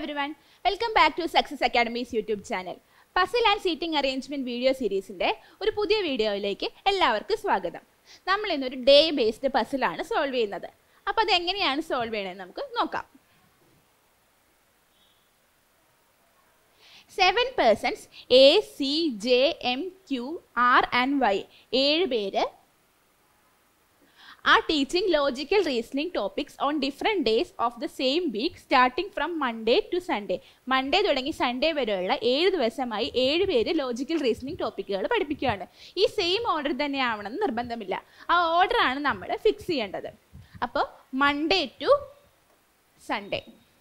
Everyone welcome back to Success Academy's YouTube channel puzzle and seating arrangement video സീരീസിന്റെ ഒരു പുതിയ വീഡിയോയിലേക്ക് എല്ലാവർക്കും സ്വാഗതം നമ്മൾ ഇന്നൊരു ഡേ ബേസ്ഡ് പസിലാണ് സോൾവ് ചെയ്യുന്നത് അപ്പോൾ അത് എങ്ങനെയാണ് സോൾവ് ചെയ്യണമെന്ന് നമുക്ക് നോക്കാം seven persons A C J M Q R and Y ഏഴ് പേര് are teaching logical reasoning topics on different days of the same week starting from Monday to Sunday. Monday തുടങ്ങി സൺഡേ വരെയുള്ള ഏഴ് ദിവസമായി ഏഴ് പേര് ലോജിക്കൽ റീസണിങ് ടോപ്പിക്കുകൾ പഠിപ്പിക്കുകയാണ് ഈ സെയിം ഓർഡർ തന്നെ ആവണമെന്ന് നിർബന്ധമില്ല ആ ഓർഡറാണ് നമ്മൾ ഫിക്സ് ചെയ്യേണ്ടത് അപ്പോൾ Monday to Sunday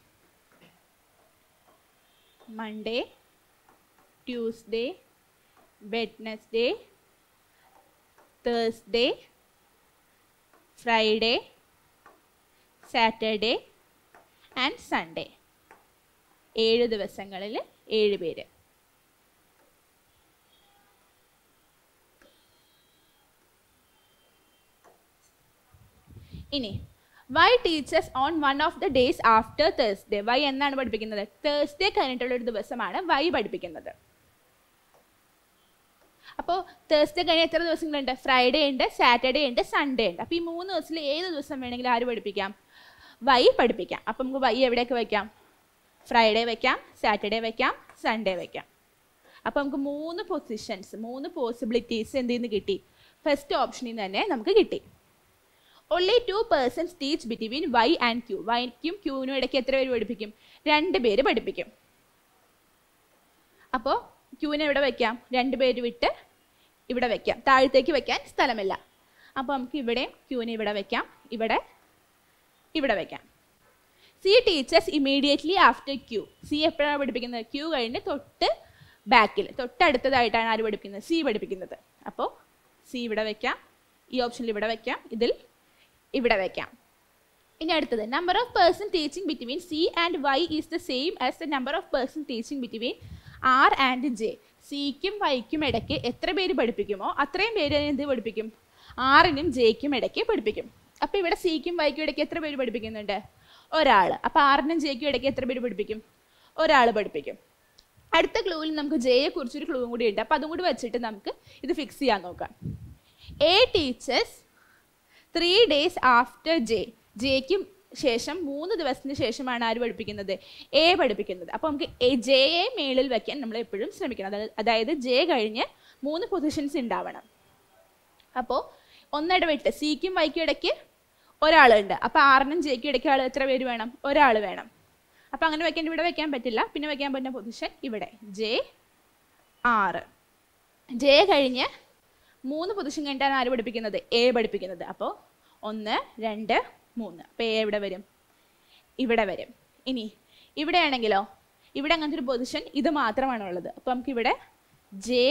Monday Tuesday Wednesday Thursday Friday Saturday and Sunday ഏഴ് ദിവസങ്ങളിൽ ഏഴ് പേര് ഇനി Y teaches on one of the days after Thursday Y എന്നാണ് പഠിപ്പിക്കുന്നത് തേഴ്സ്ഡേ കഴിഞ്ഞിട്ടുള്ള ഒരു ദിവസമാണ് വൈ പഠിപ്പിക്കുന്നത് അപ്പോൾ തേഴ്സ്ഡേ കഴിഞ്ഞ എത്ര ദിവസങ്ങളുണ്ട് ഫ്രൈഡേ ഉണ്ട് സാറ്റർഡേ ഉണ്ട് സൺഡേ ഉണ്ട് അപ്പോൾ ഈ മൂന്ന് ദിവസത്തിൽ ഏത് ദിവസം വേണമെങ്കിലും ആര് പഠിപ്പിക്കാം വൈ പഠിപ്പിക്കാം അപ്പം നമുക്ക് വൈ എവിടെയൊക്കെ വയ്ക്കാം ഫ്രൈഡേ വയ്ക്കാം സാറ്റർഡേ വയ്ക്കാം സൺഡേ വയ്ക്കാം അപ്പോൾ നമുക്ക് മൂന്ന് പൊസിഷൻസ് മൂന്ന് പോസിബിലിറ്റീസ് എന്ത് നിന്ന് കിട്ടി ഫസ്റ്റ് ഓപ്ഷനിൽ നിന്ന് തന്നെ നമുക്ക് കിട്ടി only two persons teach between Y and Q വൈക്കും ക്യൂവിനും ഇടയ്ക്ക് എത്ര പേര് പഠിപ്പിക്കും രണ്ട് പേര് പഠിപ്പിക്കും അപ്പോൾ ക്യൂവിനെ ഇവിടെ വയ്ക്കാം രണ്ട് പേര് വിട്ട് ഇവിടെ വയ്ക്കാം താഴത്തേക്ക് വയ്ക്കാൻ സ്ഥലമില്ല അപ്പോൾ നമുക്ക് ഇവിടെ ക്യൂവിനെ ഇവിടെ വയ്ക്കാം ഇവിടെ ഇവിടെ വയ്ക്കാം C teaches immediately after Q C എപ്പോഴാണ് പഠിപ്പിക്കുന്നത് ക്യൂ കഴിഞ്ഞ് തൊട്ട് ബാക്കിൽ തൊട്ടടുത്തതായിട്ടാണ് ആര് പഠിപ്പിക്കുന്നത് സി പഠിപ്പിക്കുന്നത് അപ്പോൾ സി ഇവിടെ വയ്ക്കാം ഈ ഓപ്ഷനിൽ ഇവിടെ വയ്ക്കാം ഇതിൽ ഇവിടെ വയ്ക്കാം ഇനി അടുത്തത് number of person teaching between C and Y is the same as the number of person teaching between R and J സിക്കും വൈക്കും ഇടയ്ക്ക് എത്ര പേര് പഠിപ്പിക്കുമോ അത്രയും പേര് എന്ത് പഠിപ്പിക്കും ആറിനും ജെക്കും ഇടയ്ക്ക് പഠിപ്പിക്കും അപ്പോൾ ഇവിടെ സിക്കും വൈക്കും ഇടയ്ക്ക് എത്ര പേര് പഠിപ്പിക്കുന്നുണ്ട് ഒരാൾ അപ്പോൾ ആറിനും ജെക്കും ഇടയ്ക്ക് എത്ര പേര് പഠിപ്പിക്കും ഒരാൾ പഠിപ്പിക്കും അടുത്ത ക്ലൂവിൽ നമുക്ക് ജെയെ കുറിച്ചൊരു ക്ലൂവും കൂടി ഉണ്ട് അപ്പോൾ അതും കൂടി വെച്ചിട്ട് നമുക്ക് ഇത് ഫിക്സ് ചെയ്യാൻ നോക്കാം A teachers three days after J ജെക്കും ശേഷം മൂന്ന് ദിവസത്തിന് ശേഷമാണ് ആര് പഠിപ്പിക്കുന്നത് എ പഠിപ്പിക്കുന്നത് അപ്പോൾ നമുക്ക് ജെയെ മേളിൽ വയ്ക്കാൻ നമ്മൾ എപ്പോഴും ശ്രമിക്കണം അതായത് അതായത് ജെ കഴിഞ്ഞ് മൂന്ന് പൊസിഷൻസ് ഉണ്ടാവണം അപ്പോൾ ഒന്നിടവിട്ട് സിക്കും വൈക്കും ഇടയ്ക്ക് ഒരാളുണ്ട് അപ്പോൾ ആറിനും ജെക്കും ഇടയ്ക്ക് ആൾ എത്ര പേര് വേണം ഒരാൾ വേണം അപ്പോൾ അങ്ങനെ വെക്കാൻ ഇവിടെ വെക്കാൻ പറ്റില്ല പിന്നെ വെക്കാൻ പറ്റുന്ന പൊസിഷൻ ഇവിടെ ജെ ആറ് ജെ കഴിഞ്ഞ് മൂന്ന് പൊസിഷൻ കഴിഞ്ഞിട്ടാണ് ആര് പഠിപ്പിക്കുന്നത് എ പഠിപ്പിക്കുന്നത് അപ്പോൾ ഒന്ന് രണ്ട് മൂന്ന് അപ്പോൾ എ എവിടെ വരും ഇവിടെ വരും ഇനി ഇവിടെയാണെങ്കിലോ ഇവിടെ അങ്ങനത്തെ ഒരു പൊസിഷൻ ഇത് മാത്രമാണ് ഉള്ളത് അപ്പോൾ നമുക്കിവിടെ ജെ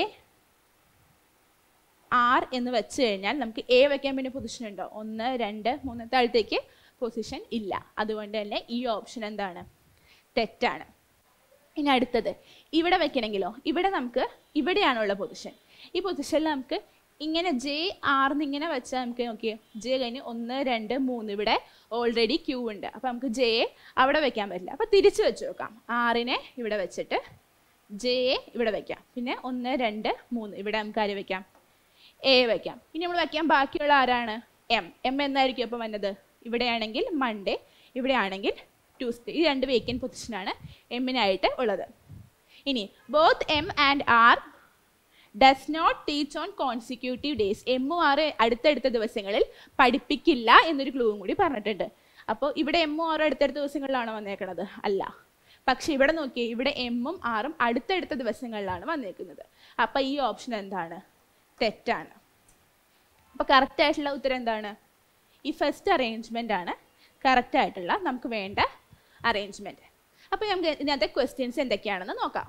ആർ എന്ന് വെച്ച് കഴിഞ്ഞാൽ നമുക്ക് എ വയ്ക്കാൻ പിന്നെ പൊസിഷൻ ഉണ്ടോ ഒന്ന് രണ്ട് മൂന്ന് താഴത്തേക്ക് പൊസിഷൻ ഇല്ല അതുകൊണ്ട് തന്നെ ഈ ഓപ്ഷൻ എന്താണ് തെറ്റാണ് ഇനി അടുത്തത് ഇവിടെ വെക്കണമെങ്കിലോ ഇവിടെ നമുക്ക് ഇവിടെയാണുള്ള പൊസിഷൻ ഈ പൊസിഷനിൽ നമുക്ക് ഇങ്ങനെ ജെ ആർന്ന് ഇങ്ങനെ വെച്ചാൽ നമുക്ക് നോക്കിയേ ജെ കഴിഞ്ഞ് ഒന്ന് രണ്ട് മൂന്ന് ഇവിടെ ഓൾറെഡി ക്യൂ ഉണ്ട് അപ്പോൾ നമുക്ക് ജെയെ അവിടെ വെക്കാൻ പറ്റില്ല അപ്പോൾ തിരിച്ച് വെച്ച് നോക്കാം ആറിനെ ഇവിടെ വെച്ചിട്ട് ജെയെ ഇവിടെ വെക്കാം പിന്നെ ഒന്ന് രണ്ട് മൂന്ന് ഇവിടെ നമുക്ക് ആര് വെക്കാം എ വെക്കാം ഇനി നമ്മൾ വെക്കാൻ ബാക്കിയുള്ള ആരാണ് എം എം എന്നായിരിക്കും അപ്പോൾ വന്നത് ഇവിടെയാണെങ്കിൽ മൺഡേ ഇവിടെയാണെങ്കിൽ ട്യൂസ്ഡേ ഈ രണ്ട് വേക്കൻ പൊസിഷനാണ് എമ്മിനായിട്ട് ഉള്ളത് ഇനി both M and R does not teach on consecutive days എമ്മും ആറ് അടുത്തടുത്ത ദിവസങ്ങളിൽ പഠിപ്പിക്കില്ല എന്നൊരു ക്ലൂവും കൂടി പറഞ്ഞിട്ടുണ്ട് അപ്പോൾ ഇവിടെ എമ്മും ആറും അടുത്തടുത്ത ദിവസങ്ങളിലാണോ വന്നേക്കുന്നത് അല്ല പക്ഷെ ഇവിടെ നോക്കിയേ ഇവിടെ എമ്മും ആറും അടുത്തടുത്ത ദിവസങ്ങളിലാണ് വന്നേക്കുന്നത് അപ്പോൾ ഈ ഓപ്ഷൻ എന്താണ് തെറ്റാണ് അപ്പോൾ കറക്റ്റ് ആയിട്ടുള്ള ഉത്തരം എന്താണ് ഈ ഫസ്റ്റ് അറേഞ്ച്മെൻ്റ് ആണ് കറക്റ്റ് ആയിട്ടുള്ള നമുക്ക് വേണ്ട അറേഞ്ച്മെൻറ്റ് അപ്പോൾ നമുക്ക് ഇതിനകത്തെ ക്വസ്റ്റ്യൻസ് എന്തൊക്കെയാണെന്ന് നോക്കാം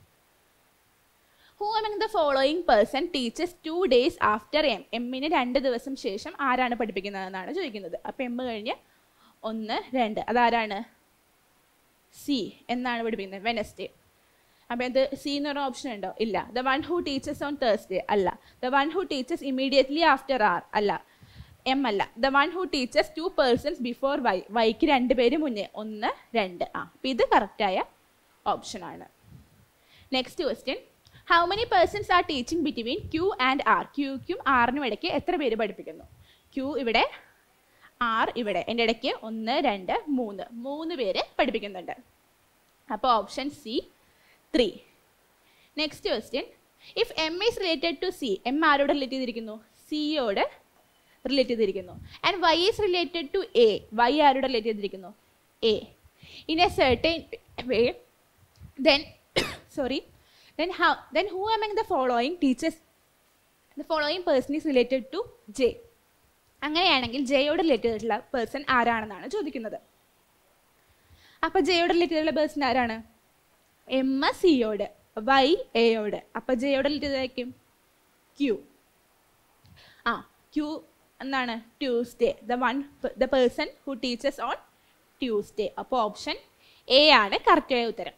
who among the following person teachers two days after M എമ്മിന് രണ്ട് ദിവസം ശേഷം ആരാണ് പഠിപ്പിക്കുന്നതെന്നാണ് ചോദിക്കുന്നത് അപ്പോൾ എം കഴിഞ്ഞ് ഒന്ന് രണ്ട് അതാരാണ് സി എന്നാണ് പഠിപ്പിക്കുന്നത് വെനസ്ഡേ അപ്പോൾ ഇത് സി എന്ന് പറഞ്ഞ ഓപ്ഷൻ ഉണ്ടോ ഇല്ല the one who teachers on Thursday അല്ല the one who teachers immediately after R അല്ല എം അല്ല the one who teachers two persons before Y വൈക്ക് രണ്ട് പേര് മുന്നേ ഒന്ന് രണ്ട് ആ അപ്പം ഇത് കറക്റ്റായ ഓപ്ഷനാണ് next question how many persons are teaching between Q and R ക്യൂക്കും ആറിനും ഇടയ്ക്ക് എത്ര പേര് പഠിപ്പിക്കുന്നു ക്യൂ ഇവിടെ ആർ ഇവിടെ എൻ്റെ ഇടയ്ക്ക് ഒന്ന് രണ്ട് മൂന്ന് മൂന്ന് പേര് പഠിപ്പിക്കുന്നുണ്ട് അപ്പോൾ option C three next question if M is related to C M ആരോട് റിലേറ്റ് ചെയ്തിരിക്കുന്നു സിയോട് റിലേറ്റ് ചെയ്തിരിക്കുന്നു and Y is related to A Y ആരോട് റിലേറ്റ് ചെയ്തിരിക്കുന്നു A in a certain way then sorry then how then who among the following teachers the following person is related to J അങ്ങനെയാണെങ്കിൽ ജെയോട് relate ചെയ്തിട്ടുള്ള person ആരാണെന്നാണ് ചോദിക്കുന്നത് അപ്പോൾ ജെയോട് relate ചെയ്തിട്ടുള്ള പേഴ്സൺ ആരാണ് എം സിയോട് വൈ എയോട് അപ്പോൾ ജെയോട് റിലേറ്റ് ചെയ്തായിരിക്കും ക്യൂ ആ ക്യൂ എന്താണ് Tuesday the one the person who teachers on Tuesday അപ്പോൾ ഓപ്ഷൻ എ ആണ് കറക്റ്റായ ഉത്തരം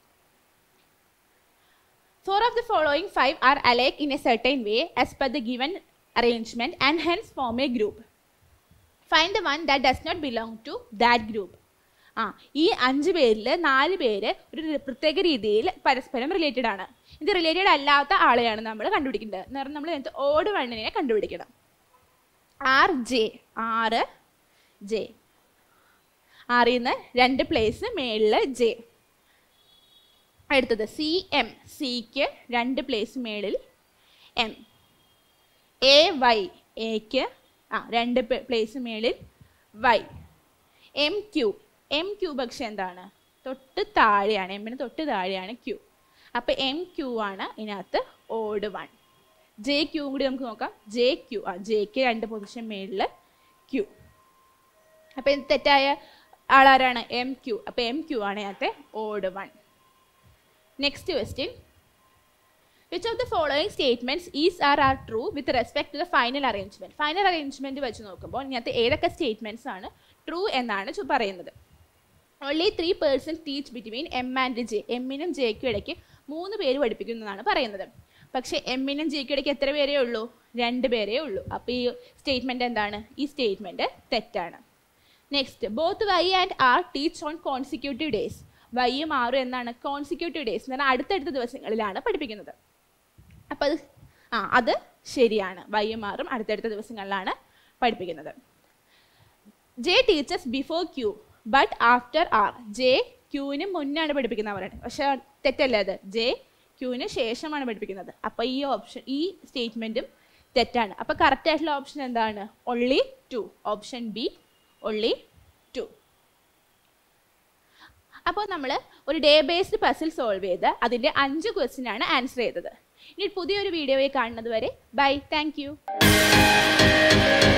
Four of the following five are alike in a certain way as per the given arrangement and hence form a group. Find the one that does not belong to that group. ആ ഈ അഞ്ച് പേരിൽ നാല് പേര് ഒരു രി- പ്രത്യേക രീതിയിൽ പരസ്പരം റിലേറ്റഡ് ആണ് ഇത് റിലേറ്റഡ് അല്ലാത്ത ആളെയാണ് നമ്മൾ കണ്ടുപിടിക്കേണ്ടത് എന്ന് പറഞ്ഞാൽ നമ്മൾ ഇതിനകത്ത് ഓട് വണ്ണിനെ കണ്ടുപിടിക്കണം ആർ ജെ ആറ് ജെ ആറിൽ നിന്ന് രണ്ട് പ്ലേസ് മേളിൽ ജെ അടുത്തത് സി എം സിക്ക് രണ്ട് പ്ലേസ് മേളിൽ എം എ വൈ എക്ക് ആ രണ്ട് പ്ലേസ് മേളിൽ Y M Q M Q പക്ഷെ എന്താണ് തൊട്ട് താഴെയാണ് എമ്മിന് തൊട്ട് താഴെയാണ് ക്യു അപ്പോൾ എം ക്യു ആണ് ഇതിനകത്ത് ഓഡ് വൺ ജെ ക്യൂ കൂടി നമുക്ക് നോക്കാം ജെ ക്യു ആ ജെക്ക് രണ്ട് പൊസിഷൻ മേളിൽ ക്യു അപ്പോൾ ഇത് തെറ്റായ ആളാരാണ് എം ക്യു അപ്പോൾ എം ക്യു ആണ് ഇതിനകത്തെ odd one next question which of the following statements is are are true with respect to the final arrangement final arrangement വെച്ച് നോക്കുമ്പോൾ ഇതിനകത്ത് ഏതൊക്കെ സ്റ്റേറ്റ്മെന്റ്സ് ആണ് ട്രൂ എന്നാണ് ചു- പറയുന്നത് only three persons teach between M and J എമ്മിനും ജെക്കും ഇടയ്ക്ക് മൂന്ന് പേര് പഠിപ്പിക്കുന്നതാണ് പറയുന്നത് പക്ഷേ എമ്മിനും ജെക്കും ഇടയ്ക്ക് എത്ര പേരേ ഉള്ളൂ രണ്ട് പേരേ ഉള്ളൂ അപ്പോൾ ഈ സ്റ്റേറ്റ്മെന്റ് എന്താണ് ഈ സ്റ്റേറ്റ്മെന്റ് തെറ്റാണ് next both Y and R teach on consecutive days വൈയും ആറും എന്നാണ് കോൺസിക്യൂട്ടീവ് ഡേയ്സ് എന്ന് പറഞ്ഞാൽ അടുത്തടുത്ത ദിവസങ്ങളിലാണ് പഠിപ്പിക്കുന്നത് അപ്പം അത് ആ അത് ശരിയാണ് വൈയും ആറും അടുത്തടുത്ത ദിവസങ്ങളിലാണ് പഠിപ്പിക്കുന്നത് J teachers before Q but after R J ക്യൂവിന് മുന്നാണ് പഠിപ്പിക്കുന്നത് പറയുന്നത് പക്ഷെ തെറ്റല്ലേ അത് ജെ ക്യൂവിന് ശേഷമാണ് പഠിപ്പിക്കുന്നത് അപ്പോൾ ഈ ഓപ്ഷൻ ഈ സ്റ്റേറ്റ്മെൻറ്റും തെറ്റാണ് അപ്പോൾ കറക്റ്റ് ആയിട്ടുള്ള ഓപ്ഷൻ എന്താണ് only two option B only two അപ്പോൾ നമ്മൾ ഒരു ഡേ ബേസ്ഡ് പസിൽ സോൾവ് ചെയ്ത് അതിൻ്റെ അഞ്ച് ക്വസ്റ്റ്യൻ ആണ് ആൻസർ ചെയ്തത് ഇനി പുതിയൊരു വീഡിയോയിൽ കാണുന്നത് വരെ ബൈ താങ്ക്